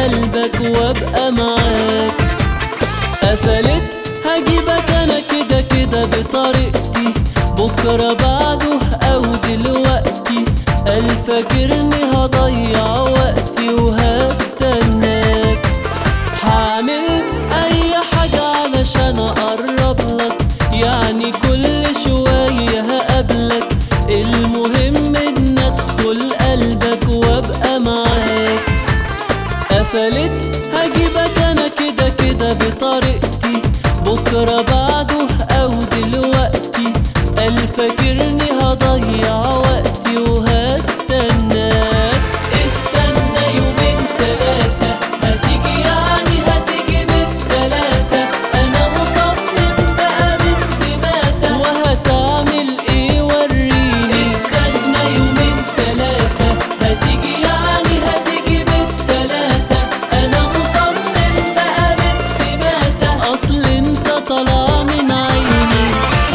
قلبك وابقى معاك قفلت هجيبك انا كده كده بطريقتي بكرة بعده او دلوقتي قال فاكرني هضيع وقتي وهستناك هعمل اي حاجة علشان اقرب لك يعني كل شوية هقابلك المهم ان ادخل قلبك وابقى معاك قفلت هجيبك انا كده كده بطريقتي بكرة بعده او دلوقتي قال فاكرني هضيع وقتي وهستناك استنى يومين تلاتة هتيجي يعني هتيجي بالتلاتة انا مصمم بقى باستماتة وهتعمل ايه وريني استنى يومين تلاتة هتيجي يعني هتيجي بالتلاتة انا مصمم بقى باستماتة اصل انت طالع من عيني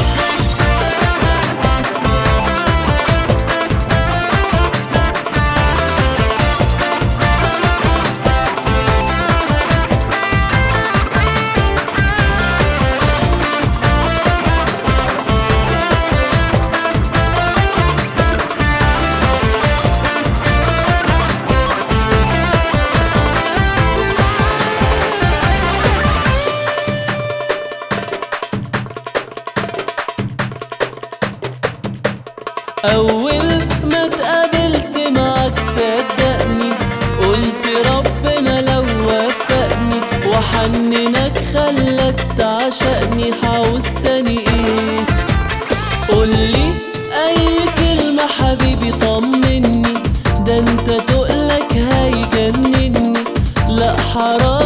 أول ما اتقابلت معاك صدقني قلت ربنا لو وفقني وحننك خلك تعشقني حاوز تاني ايه قولي أي كلمة حبيبي طمني ده انت تقلك هيجنني لا حرام